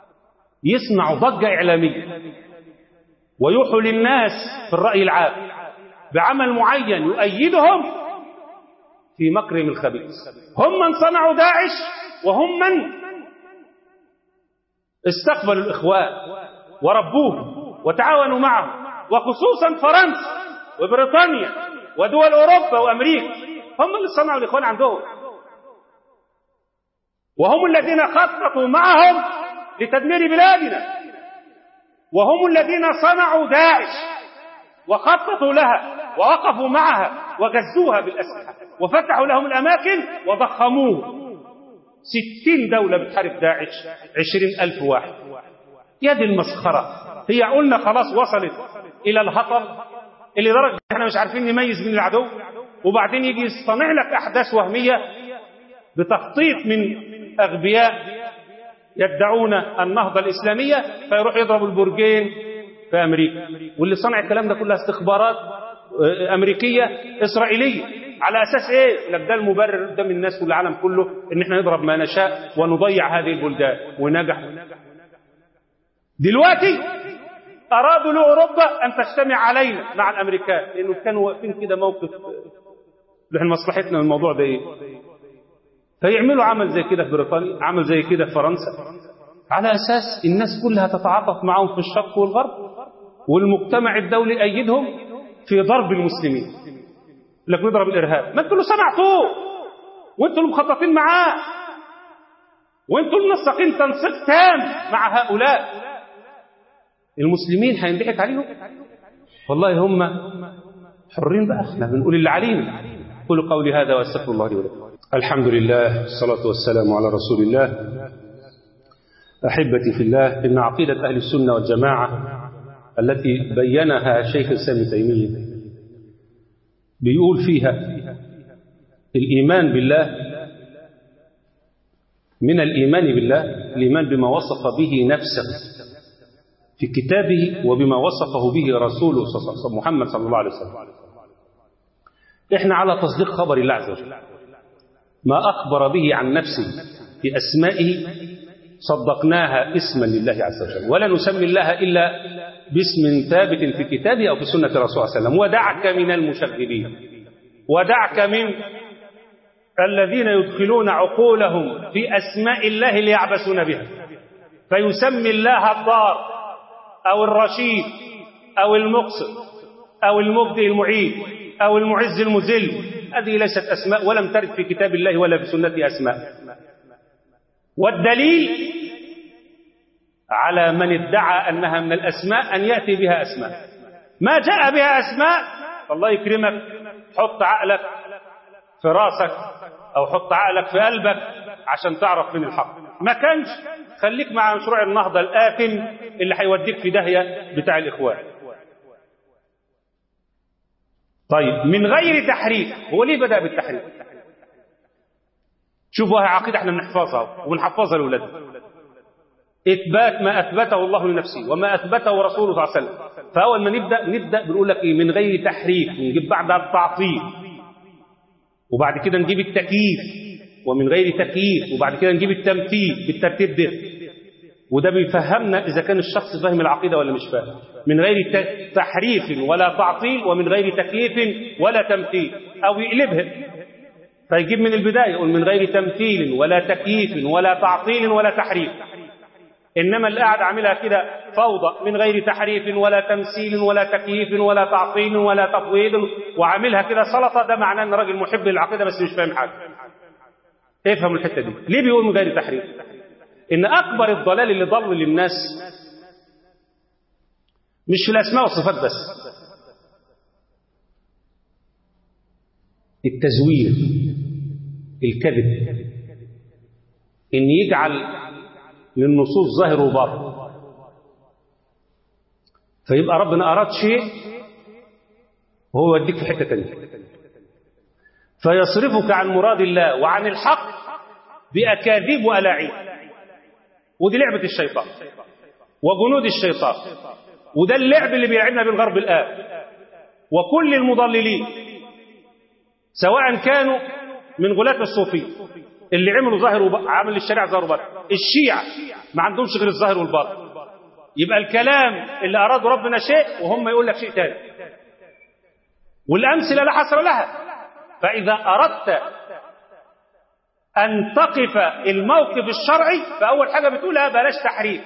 يصنعوا ضجه اعلاميه ويوحوا للناس في الراي العام بعمل معين يؤيدهم في مكرهم الخبيث هم من صنعوا داعش وهم من استقبلوا الإخوان وربوهم وتعاونوا معهم وخصوصا فرنسا وبريطانيا ودول أوروبا وأمريكا هم اللي صنعوا الإخوان عندهم وهم الذين خططوا معهم لتدمير بلادنا وهم الذين صنعوا داعش وخططوا لها ووقفوا معها وغزوها بالأسلحة وفتحوا لهم الأماكن وضخموه ستين دولة بتحارب داعش عشرين ألف واحد يا دي المسخرة هي قلنا خلاص وصلت إلى الهطل اللي درجة احنا مش عارفين نميز من العدو وبعدين يجي يصطنع لك أحداث وهمية بتخطيط من أغبياء يدعون النهضة الإسلامية فيروح يضرب البرجين في أمريكا واللي صنع الكلام ده كلها استخبارات أمريكية إسرائيلية على أساس إيه؟ لك ده المبرر قدام الناس والعالم كله إن إحنا نضرب ما نشاء ونضيع هذه البلدان ونجحوا دلوقتي أرادوا لأوروبا أن تجتمع علينا مع الأمريكان لأنه كانوا واقفين كده موقف نحن مصلحتنا من الموضوع ده إيه؟ فيعملوا عمل زي كده في بريطانيا عمل زي كده في فرنسا على أساس الناس كلها تتعاطف معهم في الشرق والغرب والمجتمع الدولي يأيدهم في ضرب المسلمين لك نضرب الإرهاب ما انتوا اللي صنعتوه وانتوا اللي مخططين معاه وانتوا المنسقين تنسيق تام مع هؤلاء المسلمين هينضحك عليهم والله هم حرين بقى احنا بنقول اللي علينا قولوا قولي هذا واستغفر الله لي ولكم الحمد لله الصلاة والسلام على رسول الله أحبتي في الله إن عقيدة أهل السنة والجماعة التي بينها شيخ الإسلام تيمية بيقول فيها الإيمان بالله من الإيمان بالله الإيمان بما وصف به نفسه في كتابه وبما وصفه به رسوله محمد صلى الله عليه وسلم إحنا على تصديق خبر الله عز وجل ما أخبر به عن نفسه في أسمائه صدقناها اسما لله عز وجل ولا نسمي الله إلا باسم ثابت في كتابه أو في سنة الرسول صلى الله عليه وسلم ودعك من المشغبين ودعك من الذين يدخلون عقولهم في أسماء الله ليعبسون بها فيسمي الله الضار أو الرشيد أو المقصد أو المبدئ المعيد أو المعز المذل هذه ليست أسماء ولم ترد في كتاب الله ولا في سنته أسماء والدليل على من ادعى أنها من الأسماء أن يأتي بها أسماء ما جاء بها أسماء الله يكرمك حط عقلك في راسك أو حط عقلك في قلبك عشان تعرف من الحق ما كانش خليك مع مشروع النهضة الآثم اللي هيوديك في داهية بتاع الإخوان طيب من غير تحريف هو ليه بدأ بالتحريف شوفوا هي عقيدة احنا بنحفظها وبنحفظها لأولادنا إثبات ما أثبته الله لنفسه وما أثبته رسوله صلى الله عليه وسلم فأول ما نبدأ نبدأ بنقول لك إيه من غير تحريف نجيب بعدها التعطيل وبعد كده نجيب التكييف ومن غير تكييف وبعد كده نجيب التمثيل بالترتيب ده وده بيفهمنا إذا كان الشخص فاهم العقيدة ولا مش فاهم من غير تحريف ولا تعطيل ومن غير تكييف ولا تمثيل أو يقلبها فيجيب من البداية يقول من غير تمثيل ولا تكييف ولا تعطيل ولا تحريف إنما اللي قاعد عاملها كده فوضى من غير تحريف ولا تمثيل ولا تكييف ولا تعطيل ولا تفويض وعاملها كده سلطة ده معناه إن راجل محب للعقيدة بس مش فاهم حاجة افهم الحتة دي ليه بيقول من غير تحريف إن أكبر الضلال اللي ضل للناس مش في الأسماء والصفات بس التزوير الكذب إن يجعل للنصوص ظاهر وباطن فيبقى ربنا أراد شيء وهو يوديك في حتة تانية فيصرفك عن مراد الله وعن الحق بأكاذيب وألاعيب ودي لعبة الشيطان وجنود الشيطان وده اللعب اللي بيلعبنا بالغرب الآن وكل المضللين سواء كانوا من غلاة الصوفية اللي عملوا ظاهر وباطن عمل الشريعة ظاهر وباطن الشيعة ما عندهمش غير الظاهر والباطن يبقى الكلام اللي أراد ربنا شيء وهم يقول لك شيء تاني والأمثلة لا حصر لها فإذا أردت أن تقف الموقف الشرعي فأول حاجة بتقولها بلاش تحريف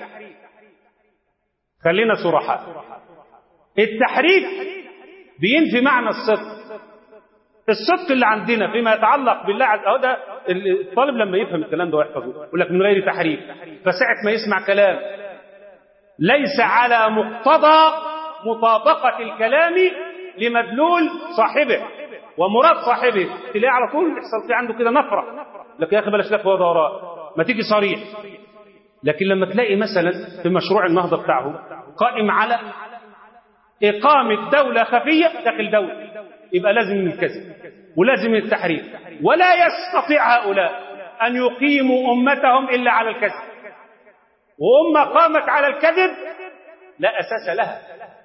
خلينا صرحاء التحريف بينفي معنى الصدق الصدق اللي عندنا فيما يتعلق بالله عز وجل ده الطالب لما يفهم الكلام ده ويحفظه يقول لك من غير تحريف فساعة ما يسمع كلام ليس على مقتضى مطابقة الكلام لمدلول صاحبه ومراد صاحبه تلاقي على طول يحصل في عنده كده نفرة لك يا أخي بلاش لك وضع وراء ما تيجي صريح لكن لما تلاقي مثلا في مشروع النهضة بتاعه قائم على إقامة دولة خفية داخل دولة يبقى لازم الكذب ولازم التحريف ولا يستطيع هؤلاء أن يقيموا أمتهم إلا على الكذب وأمة قامت على الكذب لا أساس لها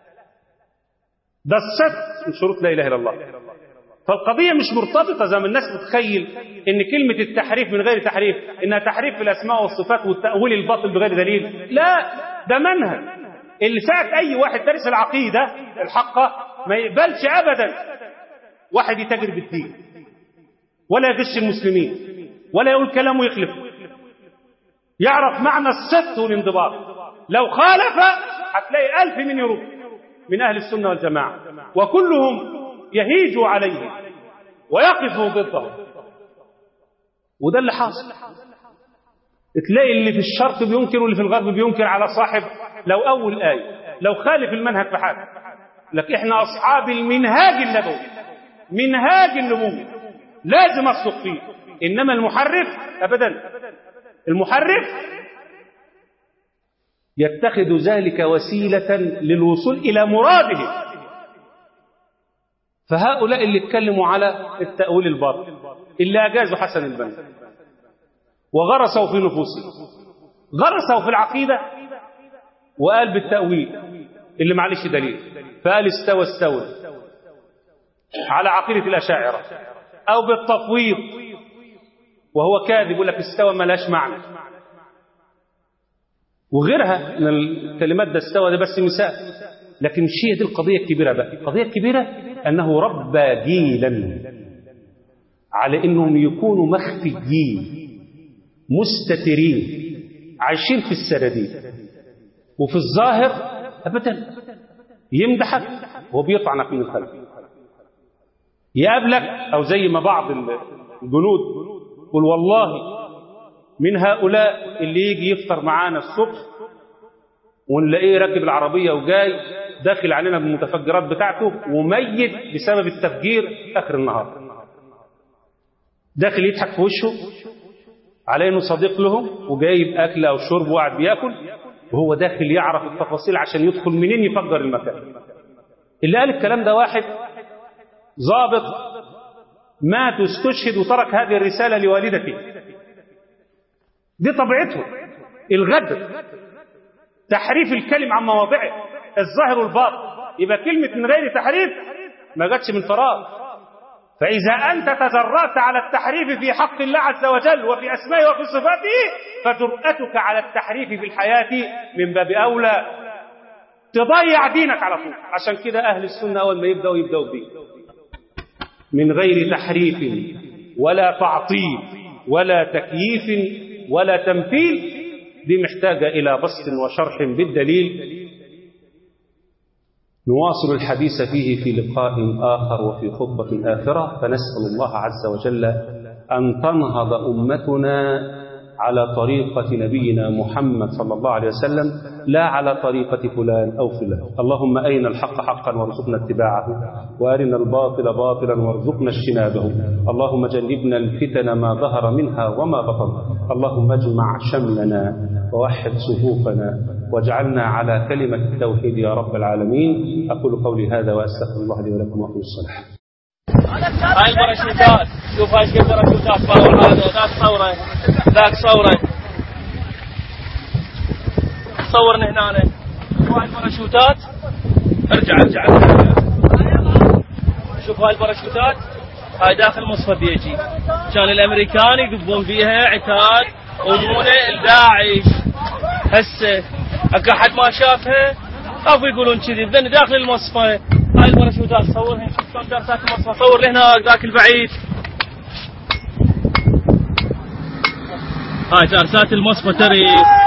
ده الصدق من شروط لا إله إلا الله فالقضية مش مرتبطة زي ما الناس بتخيل إن كلمة التحريف من غير تحريف إنها تحريف في الأسماء والصفات والتأويل الباطل بغير دليل لا ده منهج اللي ساعة أي واحد دارس العقيدة الحقة ما يقبلش أبدا واحد يتاجر بالدين ولا يغش المسلمين ولا يقول كلام ويخلف يعرف معنى الصدق والانضباط لو خالف هتلاقي ألف من يرد من أهل السنة والجماعة وكلهم يهيج عليه ويقف ضده وده اللي حاصل تلاقي اللي في الشرق بينكر واللي في الغرب بينكر على صاحب لو أول آية لو خالف المنهج في حاجة لك إحنا أصحاب المنهاج النبوي منهاج النبوة لازم أصدق فيه إنما المحرف أبدا المحرف يتخذ ذلك وسيلة للوصول إلى مراده فهؤلاء اللي اتكلموا على التأويل الباطل اللي أجازوا حسن البنا وغرسوا في نفوسهم غرسوا في العقيدة وقال بالتأويل اللي معلش دليل فقال استوى استوى على عقيدة الأشاعرة أو بالتفويض وهو كاذب يقول لك استوى ملاش معنى وغيرها من الكلمات ده استوى ده بس مثال لكن مش هي دي القضية الكبيرة بقى القضية الكبيرة أنه ربى جيلا على أنهم يكونوا مخفيين مستترين عايشين في السراديب وفي الظاهر أبدا يمدحك وبيطعنك من الخلف يقابلك أو زي ما بعض الجنود يقول والله من هؤلاء اللي يجي يفطر معانا الصبح ونلاقيه راكب العربية وجاي داخل علينا بالمتفجرات بتاعته وميت بسبب التفجير آخر النهار داخل يضحك في وشه على انه صديق لهم وجايب اكل او شرب وقاعد بياكل وهو داخل يعرف التفاصيل عشان يدخل منين يفجر المكان اللي قال الكلام ده واحد ضابط مات واستشهد وترك هذه الرسالة لوالدته دي طبيعته الغدر تحريف الكلم عن مواضعه الظاهر والباطن يبقى كلمة من غير تحريف ما جاتش من فراغ فإذا أنت تجرأت على التحريف في حق الله عز وجل وفي أسمائه وفي صفاته فجرأتك على التحريف في الحياة من باب أولى تضيع دينك على طول عشان كده أهل السنة أول ما يبدأوا يبدأوا به من غير تحريف ولا تعطيل ولا تكييف ولا تمثيل دي محتاجة إلى بسط وشرح بالدليل نواصل الحديث فيه في لقاء آخر وفي خطبة آخرة فنسأل الله عز وجل أن تنهض أمتنا على طريقة نبينا محمد صلى الله عليه وسلم لا على طريقة فلان أو فلان اللهم أين الحق حقا وارزقنا اتباعه وأرنا الباطل باطلا وارزقنا اجتنابه اللهم جنبنا الفتن ما ظهر منها وما بطن اللهم اجمع شملنا ووحد صفوفنا واجعلنا على كلمة التوحيد يا رب العالمين أقول قولي هذا وأستغفر الله لي ولكم وأقول الصلاة هاي الباراشوتات شوف هاي ايش باراشوتات باور هذا ذاك صوره ذاك صوره صورنا هنا شوف هاي الباراشوتات ارجع ارجع شوف هاي الباراشوتات هاي داخل مصفى بيجي كان الامريكان يقبون فيها عتاد وضمونه الداعش هسه اكو احد ما شافها خافوا يقولون كذي بدنا داخل المصفى هاي الباراشوتات صورهن شوف شلون درسات المصفى صور لهناك ذاك البعيد هاي ترسات المصفى تري